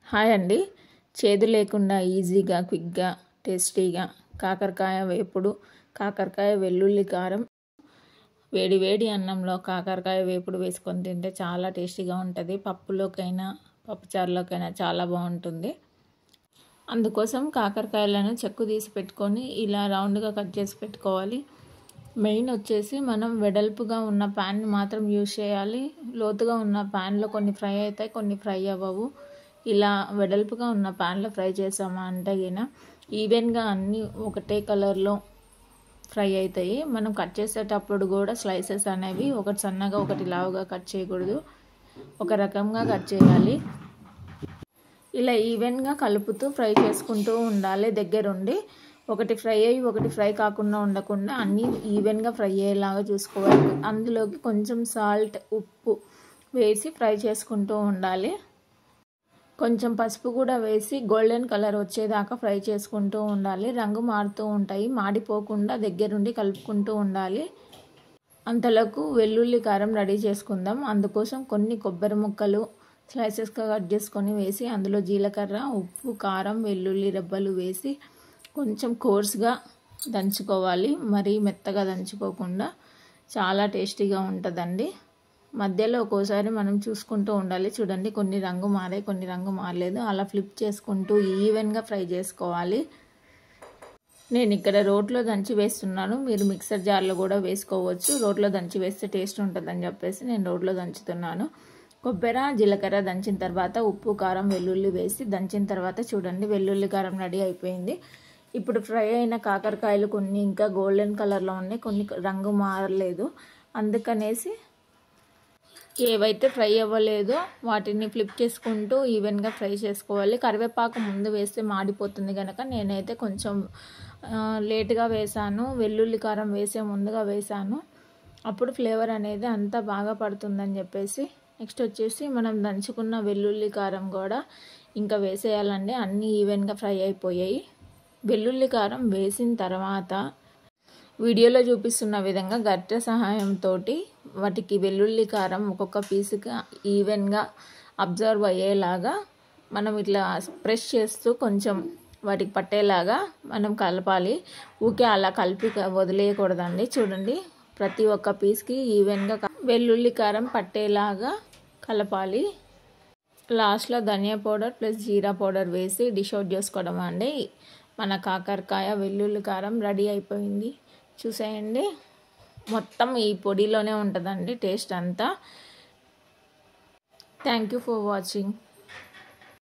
hi అండి చేదు లేకుండా ఈజీగా క్విక్గా టేస్టీగా కాకరకాయ వేపుడు కాకరకాయ వెల్లుల్లి కారం వేడి వేడి అన్నంలో కాకరకాయ వేపుడు వేసుకొని తింటే చాలా టేస్టీగా ఉంటుంది పప్పులోకైనా పప్పుచారులోకైనా చాలా బాగుంటుంది అందుకోసం కాకరకాయలను చెక్కు తీసి పెట్టుకొని ఇలా రౌండ్గా కట్ చేసి పెట్టుకోవాలి మెయిన్ వచ్చేసి మనం వెడల్పుగా ఉన్న ప్యాన్ని మాత్రం యూజ్ చేయాలి లోతుగా ఉన్న ప్యాన్లో కొన్ని ఫ్రై అవుతాయి కొన్ని ఫ్రై అవ్వవు ఇలా వెడల్పుగా ఉన్న ప్యాన్లో ఫ్రై చేసామా అంటే గిన ఈవెన్గా అన్నీ ఒకటే కలర్లో ఫ్రై అవుతాయి మనం కట్ చేసేటప్పుడు కూడా స్లైసెస్ అనేవి ఒకటి సన్నగా ఒకటి లావుగా కట్ చేయకూడదు ఒక రకంగా కట్ చేయాలి ఇలా ఈవెన్గా కలుపుతూ ఫ్రై చేసుకుంటూ ఉండాలి దగ్గరుండి ఒకటి ఫ్రై అయ్యి ఒకటి ఫ్రై కాకుండా ఉండకుండా అన్నీ ఈవెన్గా ఫ్రై అయ్యేలాగా చూసుకోవాలి అందులోకి కొంచెం సాల్ట్ ఉప్పు వేసి ఫ్రై చేసుకుంటూ ఉండాలి కొంచెం పసుపు కూడా వేసి గోల్డెన్ కలర్ వచ్చేదాకా ఫ్రై చేసుకుంటూ ఉండాలి రంగు మారుతూ ఉంటాయి మాడిపోకుండా దగ్గరుండి కలుపుకుంటూ ఉండాలి అంతలోకు వెల్లుల్లి కారం రెడీ చేసుకుందాం అందుకోసం కొన్ని కొబ్బరి ముక్కలు స్లైసెస్గా కట్ చేసుకొని వేసి అందులో జీలకర్ర ఉప్పు కారం వెల్లుల్లి రెబ్బలు వేసి కొంచెం కోర్స్గా దంచుకోవాలి మరీ మెత్తగా దంచుకోకుండా చాలా టేస్టీగా ఉంటుందండి మధ్యలో ఒక్కోసారి మనం చూసుకుంటూ ఉండాలి చూడండి కొన్ని రంగు మారాయి కొన్ని రంగు మారలేదు అలా ఫ్లిప్ చేసుకుంటూ ఈవెన్గా ఫ్రై చేసుకోవాలి నేను ఇక్కడ రోట్లో దంచి వేస్తున్నాను మీరు మిక్సర్ జార్లో కూడా వేసుకోవచ్చు రోట్లో దంచి వేస్తే టేస్ట్ ఉంటుందని చెప్పేసి నేను రోట్లో దంచుతున్నాను కొబ్బరి జీలకర్ర దంచిన తర్వాత ఉప్పు కారం వెల్లుల్లి వేసి దంచిన తర్వాత చూడండి వెల్లుల్లి కారం రెడీ అయిపోయింది ఇప్పుడు ఫ్రై అయిన కాకరకాయలు కొన్ని ఇంకా గోల్డెన్ కలర్లో ఉన్నాయి కొన్ని రంగు మారలేదు అందుకనేసి ఏవైతే ఫ్రై అవ్వలేదో వాటిని ఫ్లిప్ చేసుకుంటూ ఈవెన్గా ఫ్రై చేసుకోవాలి కరివేపాకు ముందు వేస్తే మాడిపోతుంది కనుక నేనైతే కొంచెం లేట్గా వేసాను వెల్లుల్లి కారం వేసే ముందుగా వేసాను అప్పుడు ఫ్లేవర్ అనేది అంతా బాగా పడుతుందని చెప్పేసి నెక్స్ట్ వచ్చేసి మనం దంచుకున్న వెల్లుల్లి కారం కూడా ఇంకా వేసేయాలండి అన్నీ ఈవెన్గా ఫ్రై అయిపోయాయి వెల్లుల్లి కారం వేసిన తర్వాత వీడియోలో చూపిస్తున్న విధంగా గట్టె సహాయంతో వాటికి వెల్లుల్లి కారం ఒక్కొక్క పీసుగా ఈవెన్గా అబ్జర్వ్ అయ్యేలాగా మనం ఇట్లా ప్రెస్ చేస్తూ కొంచెం వాటికి పట్టేలాగా మనం కలపాలి ఊకే అలా కలిపి వదిలేయకూడదండి చూడండి ప్రతి ఒక్క పీస్కి ఈవెన్గా వెల్లుల్లి కారం పట్టేలాగా కలపాలి లాస్ట్లో ధనియా పౌడర్ ప్లస్ జీరా పౌడర్ వేసి డిష్ అవుట్ చేసుకోవడం అండి మన కాకరకాయ వెల్లుల్లి కారం రెడీ అయిపోయింది చూసేయండి మొత్తం ఈ పొడిలోనే ఉంటుందండి టేస్ట్ అంతా థ్యాంక్ యూ ఫర్ వాచింగ్